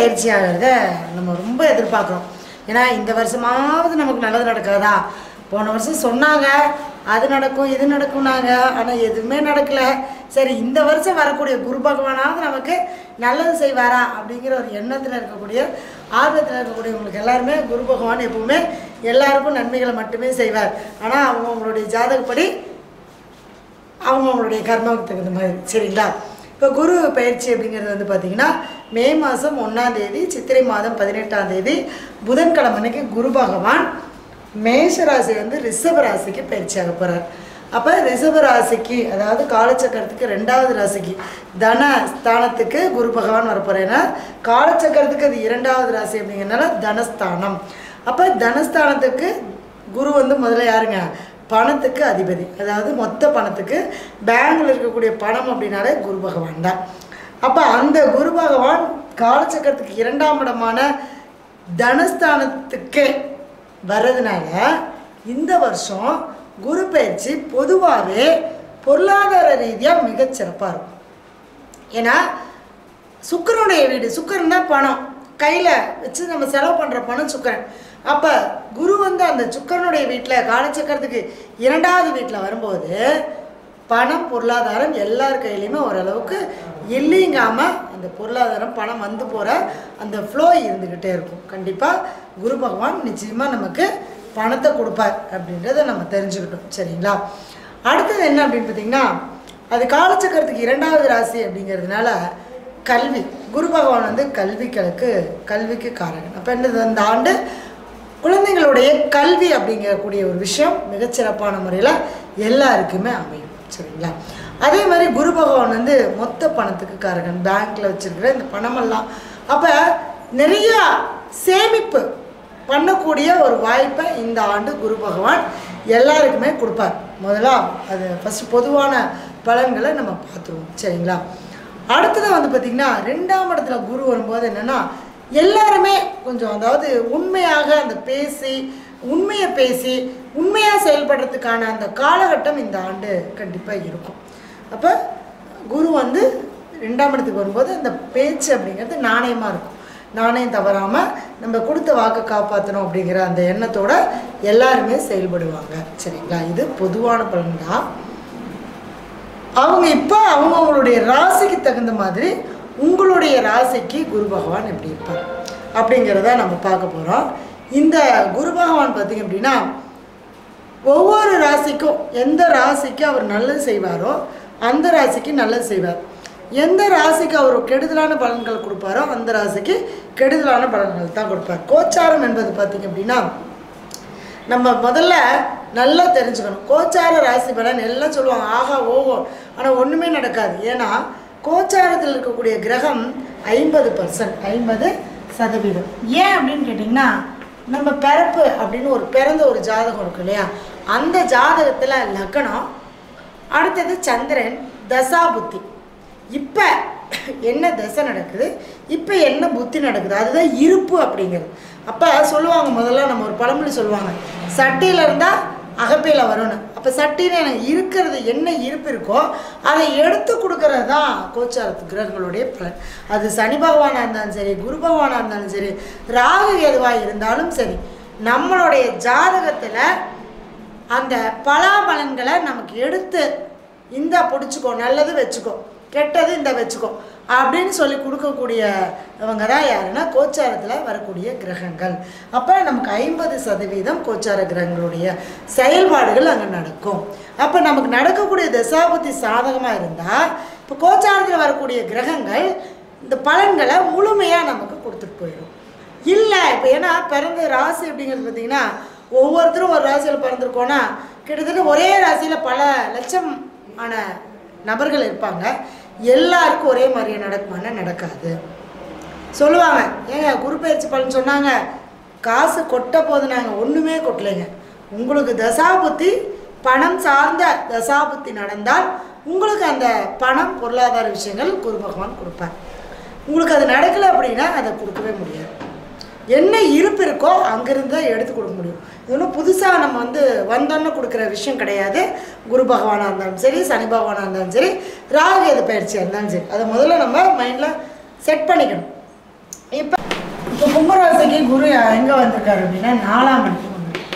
பயிற்சி ஆகிறத நம்ம ரொம்ப எதிர்பார்க்குறோம் ஏன்னா இந்த வருஷமாவது நமக்கு நல்லது நடக்காதா போன வருஷம் சொன்னாங்க அது நடக்கும் இது நடக்கும்னாங்க ஆனால் எதுவுமே நடக்கல சரி இந்த வருஷம் வரக்கூடிய குரு பகவானாவது நமக்கு நல்லது செய்வாரா அப்படிங்கிற ஒரு எண்ணத்தில் இருக்கக்கூடிய ஆர்வத்தில் இருக்கக்கூடியவங்களுக்கு எல்லாருமே குரு பகவான் எப்பவுமே எல்லாருக்கும் நன்மைகளை மட்டுமே செய்வார் ஆனால் அவங்க அவங்களுடைய ஜாதகப்படி அவங்கவுங்களுடைய கர்மாவுக்கு தகுந்த மாதிரி சரிங்களா இப்போ குரு பயிற்சி அப்படிங்கிறது வந்து பார்த்திங்கன்னா மே மாதம் ஒன்றாம் தேதி சித்திரை மாதம் பதினெட்டாம் தேதி புதன்கிழமை அன்னைக்கு குரு பகவான் மேஷ ராசி வந்து ரிஷப ராசிக்கு பயிற்சியாக போகிறார் அப்போ ரிஷப ராசிக்கு அதாவது காலச்சக்கரத்துக்கு ரெண்டாவது ராசிக்கு தன ஸ்தானத்துக்கு குரு பகவான் வரப்போகிறார் ஏன்னா காலச்சக்கரத்துக்கு அது இரண்டாவது ராசி அப்படிங்கிறனால தனஸ்தானம் அப்போ தனஸ்தானத்துக்கு குரு வந்து முதல்ல யாருங்க பணத்துக்கு அதிபதி அதாவது மொத்த பணத்துக்கு பேங்கில் இருக்கக்கூடிய பணம் அப்படின்னாலே குரு பகவான் தான் அப்போ அந்த குரு பகவான் காலச்சக்கரத்துக்கு இரண்டாம் இடமான தனஸ்தானத்துக்கு வர்றதுனால இந்த வருஷம் குரு பயிற்சி பொதுவாகவே பொருளாதார ரீதியாக மிகச்சிறப்பாக இருக்கும் ஏன்னா சுக்கரனுடைய வீடு சுக்கரன் தான் பணம் கையில் வச்சு நம்ம செலவு பண்ணுற பணம் சுக்கரன் அப்போ குரு வந்து அந்த சுக்கரனுடைய வீட்டில் காலச்சக்கரத்துக்கு இரண்டாவது வீட்டில் வரும்போது பணம் பொருளாதாரம் எல்லார் கையிலையுமே ஓரளவுக்கு இல்லைங்காமல் அந்த பொருளாதாரம் பணம் வந்து போகிற அந்த ஃப்ளோ இருந்துக்கிட்டே இருக்கும் கண்டிப்பாக குரு பகவான் நிச்சயமாக நமக்கு பணத்தை கொடுப்பார் அப்படின்றத நம்ம தெரிஞ்சுக்கிட்டோம் சரிங்களா அடுத்தது என்ன அப்படின்னு பார்த்தீங்கன்னா அது காலச்சக்கரத்துக்கு இரண்டாவது ராசி அப்படிங்கிறதுனால கல்வி குரு பகவான் வந்து கல்விகளுக்கு கல்விக்கு காரகன் அப்போ என்னது அந்த ஆண்டு குழந்தைங்களுடைய கல்வி அப்படிங்கக்கூடிய ஒரு விஷயம் மிகச்சிறப்பான முறையில் எல்லாருக்குமே அமையும் சரிங்களா அதே மாதிரி குரு பகவான் வந்து மொத்த பணத்துக்கு காரகன் பேங்க்கில் வச்சிருக்கிற இந்த பணமெல்லாம் அப்போ நிறைய சேமிப்பு பண்ணக்கூடிய ஒரு வாய்ப்பை இந்த ஆண்டு குரு பகவான் எல்லாருக்குமே கொடுப்பார் முதல்ல அது ஃபஸ்ட்டு பொதுவான பலன்களை நம்ம பார்த்துருவோம் சரிங்களா அடுத்தது வந்து பார்த்திங்கன்னா ரெண்டாம் இடத்துல குரு வரும்போது என்னென்னா எல்லாருமே கொஞ்சம் அதாவது உண்மையாக அந்த பேசி உண்மையை பேசி உண்மையாக செயல்படுறதுக்கான அந்த காலகட்டம் இந்த ஆண்டு கண்டிப்பாக இருக்கும் அப்போ குரு வந்து ரெண்டாம் இடத்துக்கு வரும்போது அந்த பேச்சு அப்படிங்கிறது நாணயமாக இருக்கும் நாணயம் தவறாமல் நம்ம கொடுத்த வாக்கை காப்பாற்றணும் அப்படிங்கிற அந்த எண்ணத்தோட எல்லாருமே செயல்படுவாங்க சரிங்களா இது பொதுவான பலன் தான் அவங்க இப்போ அவங்கவுங்களுடைய ராசிக்கு தகுந்த மாதிரி உங்களுடைய ராசிக்கு குரு பகவான் எப்படி இருப்பார் அப்படிங்கிறத நம்ம பார்க்க போகிறோம் இந்த குரு பகவான் பார்த்திங்க அப்படின்னா ஒவ்வொரு ராசிக்கும் எந்த ராசிக்கு அவர் நல்லது செய்வாரோ அந்த ராசிக்கு நல்லது செய்வார் எந்த ராசிக்கு அவர் கெடுதலான பலன்கள் கொடுப்பாரோ அந்த ராசிக்கு கெடுதலான பலன்கள் தான் கொடுப்பார் கோச்சாரம் என்பது பார்த்திங்க அப்படின்னா நம்ம முதல்ல நல்லா தெரிஞ்சுக்கணும் கோச்சார ராசி பலன் எல்லாம் சொல்லுவாங்க ஆஹா ஓஹோ ஆனால் ஒன்றுமே நடக்காது ஏன்னா கோச்சாரத்தில் இருக்கக்கூடிய கிரகம் ஐம்பது பர்சன்ட் ஐம்பது சதவீதம் ஏன் அப்படின்னு கேட்டிங்கன்னா நம்ம பிறப்பு அப்படின்னு ஒரு பிறந்த ஒரு ஜாதகம் இருக்கு இல்லையா அந்த ஜாதகத்தில் லக்னம் அடுத்தது சந்திரன் தசா புத்தி இப்போ என்ன தசை நடக்குது இப்போ என்ன புத்தி நடக்குது அதுதான் இருப்பு அப்படிங்கிறது அப்போ சொல்லுவாங்க முதல்ல நம்ம ஒரு பழமொழி சொல்லுவாங்க சட்டியில் இருந்தால் அகப்பையில் வரணும் அப்போ சட்டியில் எனக்கு இருக்கிறது என்ன இருப்பு இருக்கோ அதை எடுத்து கொடுக்கறது தான் கோச்சாரத்து கிரகங்களுடைய பலன் அது சனி பகவானாக இருந்தாலும் சரி குரு பகவானாக இருந்தாலும் சரி ராகு எதுவாக இருந்தாலும் சரி நம்மளுடைய ஜாதகத்தில் அந்த பலாபலன்களை நமக்கு எடுத்து இந்தா பிடிச்சிக்கோ நல்லது வச்சுக்கோ கெட்டது இந்த வச்சுக்கோ அப்படின்னு சொல்லி கொடுக்கக்கூடியவங்க தான் யாருன்னா கோச்சாரத்தில் வரக்கூடிய கிரகங்கள் அப்போ நமக்கு ஐம்பது சதவீதம் கோச்சார கிரகங்களுடைய செயல்பாடுகள் அங்கே நடக்கும் அப்போ நமக்கு நடக்கக்கூடிய தசாபுத்தி சாதகமாக இருந்தால் இப்போ கோச்சாரத்தில் வரக்கூடிய கிரகங்கள் இந்த பலன்களை முழுமையாக நமக்கு கொடுத்துட்டு போயிடும் இல்லை இப்போ ஏன்னா பிறந்த ராசி அப்படிங்கிறது பார்த்தீங்கன்னா ஒவ்வொருத்தரும் ஒரு ராசியில் பிறந்திருக்கோன்னா கிட்டத்தட்ட ஒரே ராசியில் பல லட்சம் ஆன நபர்கள் இருப்பாங்க எல்லாருக்கும் ஒரே மாதிரியே நடக்குமானா நடக்காது சொல்லுவாங்க ஏங்க குரு பயிற்சி பலன் சொன்னாங்க காசு கொட்ட போது நாங்கள் ஒன்றுமே கொட்டலைங்க உங்களுக்கு தசாபுத்தி பணம் சார்ந்த தசாபுத்தி நடந்தால் உங்களுக்கு அந்த பணம் பொருளாதார விஷயங்கள் குரு பகவான் கொடுப்பார் உங்களுக்கு அது நடக்கலை அப்படின்னா அதை கொடுக்கவே முடியாது என்ன இருப்பு இருக்கோ அங்கேருந்து தான் எடுத்து கொடுக்க முடியும் இது ஒன்றும் புதுசாக நம்ம வந்து வந்தோன்னு கொடுக்குற விஷயம் கிடையாது குரு பகவானாக இருந்தாலும் சரி சனி பகவானாக இருந்தாலும் சரி ராகு எது பயிற்சியாக இருந்தாலும் சரி அதை முதல்ல நம்ம மைண்டில் செட் பண்ணிக்கணும் இப்போ இப்போ கும்பராசிக்கு குரு எங்கே வந்திருக்காரு அப்படின்னா நாலாம் இடத்துக்கு வந்திருக்காரு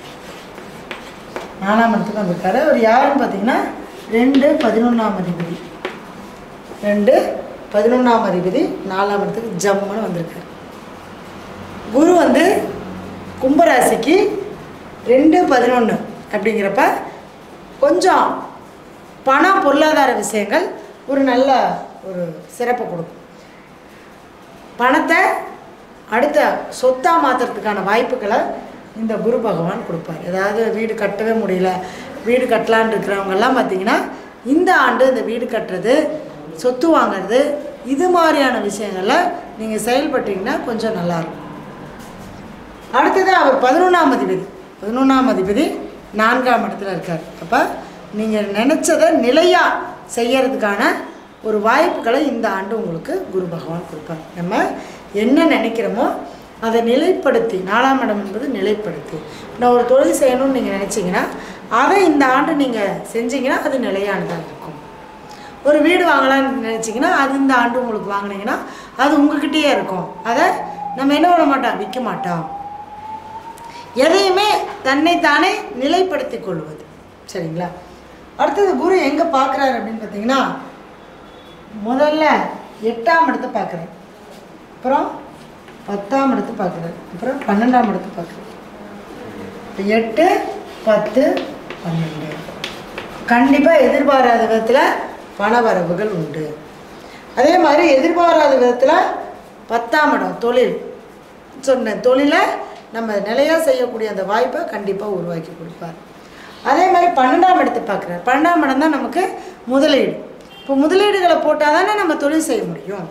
நாலாம் இடத்துக்கு வந்திருக்காரு அவர் யாருன்னு பார்த்தீங்கன்னா ரெண்டு பதினொன்றாம் அதிபதி ரெண்டு பதினொன்றாம் அதிபதி நாலாம் இடத்துக்கு ஜம்முன்னு வந்திருக்காரு குரு வந்து கும்பராசிக்கு ரெண்டு பதினொன்று அப்படிங்கிறப்ப கொஞ்சம் பணம் பொருளாதார விஷயங்கள் ஒரு நல்ல ஒரு சிறப்பை கொடுக்கும் பணத்தை அடுத்த சொத்தாக மாற்றுறதுக்கான வாய்ப்புகளை இந்த குரு பகவான் கொடுப்பார் ஏதாவது வீடு கட்டவே முடியல வீடு கட்டலான்னு இருக்கிறவங்கெல்லாம் பார்த்தீங்கன்னா இந்த ஆண்டு இந்த வீடு கட்டுறது சொத்து வாங்குறது இது மாதிரியான விஷயங்களில் நீங்கள் செயல்பட்டீங்கன்னா கொஞ்சம் நல்லாயிருக்கும் அடுத்தது அவர் பதினொன்றாம் அதிபதி பதினொன்றாம் அதிபதி நான்காம் இடத்துல இருக்கார் அப்போ நீங்கள் நினச்சதை நிலையாக செய்யறதுக்கான ஒரு வாய்ப்புகளை இந்த ஆண்டு உங்களுக்கு குரு பகவான் கொடுப்பார் நம்ம என்ன நினைக்கிறோமோ அதை நிலைப்படுத்தி நாலாம் இடம் என்பது நிலைப்படுத்தி நான் ஒரு தொழில் செய்யணும்னு நீங்கள் நினச்சிங்கன்னா அதை இந்த ஆண்டு நீங்கள் செஞ்சீங்கன்னா அது நிலையானதாக இருக்கும் ஒரு வீடு வாங்கலாம்னு நினச்சிங்கன்னா அது இந்த ஆண்டு உங்களுக்கு வாங்கினீங்கன்னா அது உங்ககிட்டயே இருக்கும் அதை நம்ம என்ன பண்ண மாட்டோம் விற்க மாட்டோம் எதையுமே தன்னைத்தானே நிலைப்படுத்தி கொள்வது சரிங்களா அடுத்தது குரு எங்கே பார்க்குறாரு அப்படின்னு பார்த்தீங்கன்னா முதல்ல எட்டாம் இடத்தை பார்க்குறாரு அப்புறம் பத்தாம் இடத்தை பார்க்குறாரு அப்புறம் பன்னெண்டாம் இடத்தை பார்க்குறாரு இப்போ எட்டு பத்து பன்னெண்டு கண்டிப்பாக எதிர்பாராத விதத்தில் பண வரவுகள் உண்டு அதே மாதிரி எதிர்பாராத விதத்தில் பத்தாம் இடம் தொழில் சொன்னேன் தொழிலை நம்ம நிலையாக செய்யக்கூடிய அந்த வாய்ப்பை கண்டிப்பாக உருவாக்கி கொடுப்பார் அதே மாதிரி பன்னெண்டாம் இடத்தை பார்க்குறாரு பன்னெண்டாம் இடம் தான் நமக்கு முதலீடு இப்போ முதலீடுகளை போட்டால் தானே நம்ம தொழில் செய்ய முடியும்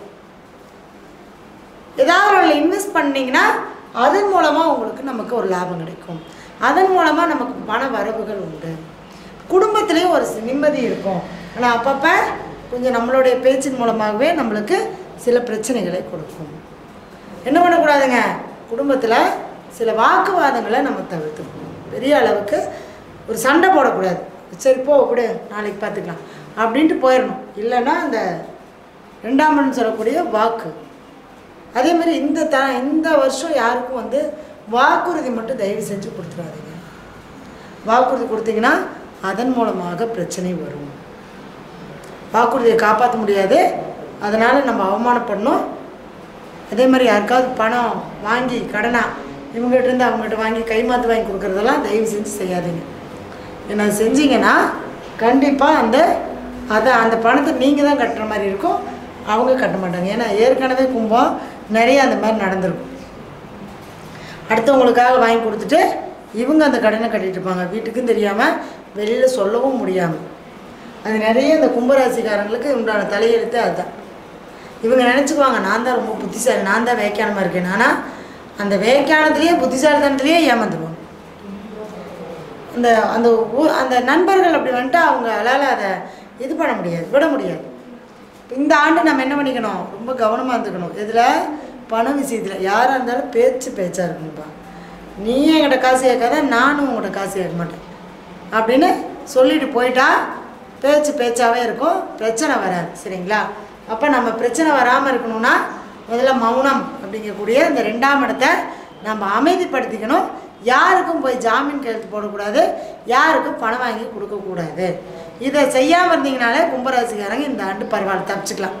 ஏதாவது ஒரு இன்வெஸ்ட் பண்ணிங்கன்னா அதன் மூலமாக உங்களுக்கு நமக்கு ஒரு லாபம் கிடைக்கும் அதன் மூலமாக நமக்கு பண வரவுகள் உண்டு குடும்பத்துலேயும் ஒரு சி- நிம்மதி இருக்கும் ஆனால் அப்பப்போ கொஞ்சம் நம்மளுடைய பேச்சின் மூலமாகவே நம்மளுக்கு சில பிரச்சனைகளை கொடுக்கும் என்ன பண்ணக்கூடாதுங்க குடும்பத்தில் சில வாக்குவாதங்களை நம்ம தவிர்த்துக்கணும் பெரிய அளவுக்கு ஒரு சண்டை போடக்கூடாது சரி போ விடு நாளைக்கு பார்த்துக்கலாம் அப்படின்ட்டு போயிடணும் இல்லைன்னா அந்த ரெண்டாமன்னு சொல்லக்கூடிய வாக்கு அதே மாதிரி இந்த த இந்த வருஷம் யாருக்கும் வந்து வாக்குறுதி மட்டும் தயவு செஞ்சு கொடுத்துடாதீங்க வாக்குறுதி கொடுத்தீங்கன்னா அதன் மூலமாக பிரச்சனை வரும் வாக்குறுதியை காப்பாற்ற முடியாது அதனால் நம்ம அவமானப்படணும் அதே மாதிரி யாருக்காவது பணம் வாங்கி கடனா இவங்ககிட்ட இருந்து அவங்ககிட்ட வாங்கி கைமாத்து வாங்கி கொடுக்குறதெல்லாம் தயவு செஞ்சு செய்யாதீங்க ஏன்னா அது செஞ்சீங்கன்னா கண்டிப்பாக அந்த அதை அந்த பணத்தை நீங்கள் தான் கட்டுற மாதிரி இருக்கும் அவங்க கட்ட மாட்டாங்க ஏன்னா ஏற்கனவே கும்பம் நிறைய அந்த மாதிரி நடந்திருக்கும் அடுத்தவங்களுக்காக வாங்கி கொடுத்துட்டு இவங்க அந்த கடனை கட்டிட்டு இருப்பாங்க வீட்டுக்கும் தெரியாமல் வெளியில் சொல்லவும் முடியாமல் அது நிறைய இந்த கும்பராசிக்காரங்களுக்கு உண்டான தலையெழுத்து அதுதான் இவங்க நினச்சிக்குவாங்க நான் தான் ரொம்ப புத்திசாலி நான் தான் வேக்கானமாக இருக்கேன் ஆனால் அந்த வேக்கானத்துலேயே புத்திசாலித்தனத்துலேயே ஏமாந்துருவாங்க அந்த அந்த ஊ அந்த நண்பர்கள் அப்படி வந்துட்டு அவங்களால அதை இது பண்ண முடியாது விட முடியாது இந்த ஆண்டு நம்ம என்ன பண்ணிக்கணும் ரொம்ப கவனமாக இருந்துக்கணும் இதில் பண விஷயத்தில் யாராக இருந்தாலும் பேச்சு பேச்சாக இருக்கணும்ப்பா நீ என்கிட்ட காசு கேட்காத நானும் உங்கள்கிட்ட காசு கேட்க மாட்டேன் அப்படின்னு சொல்லிட்டு போயிட்டா பேச்சு பேச்சாகவே இருக்கும் பிரச்சனை வராது சரிங்களா அப்போ நம்ம பிரச்சனை வராமல் இருக்கணும்னா முதல்ல மௌனம் அப்படிங்கக்கூடிய இந்த ரெண்டாம் இடத்தை நம்ம அமைதிப்படுத்திக்கணும் யாருக்கும் போய் ஜாமீன் கையெழுத்து போடக்கூடாது யாருக்கும் பணம் வாங்கி கொடுக்கக்கூடாது இதை செய்யாமல் இருந்தீங்கனாலே கும்பராசிக்காரங்க இந்த ஆண்டு பரவாயில்ல தப்பிச்சுக்கலாம்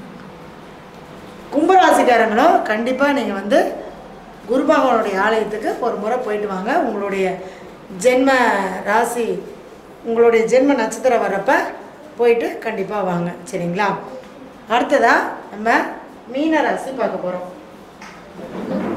கும்பராசிக்காரங்களும் கண்டிப்பாக நீங்கள் வந்து குரு பகவானுடைய ஆலயத்துக்கு ஒரு முறை போயிட்டு வாங்க உங்களுடைய ஜென்ம ராசி உங்களுடைய ஜென்ம நட்சத்திரம் வரப்ப போயிட்டு கண்டிப்பாக வாங்க சரிங்களா அடுத்ததாக நம்ம மீன ராசி பார்க்க போகிறோம்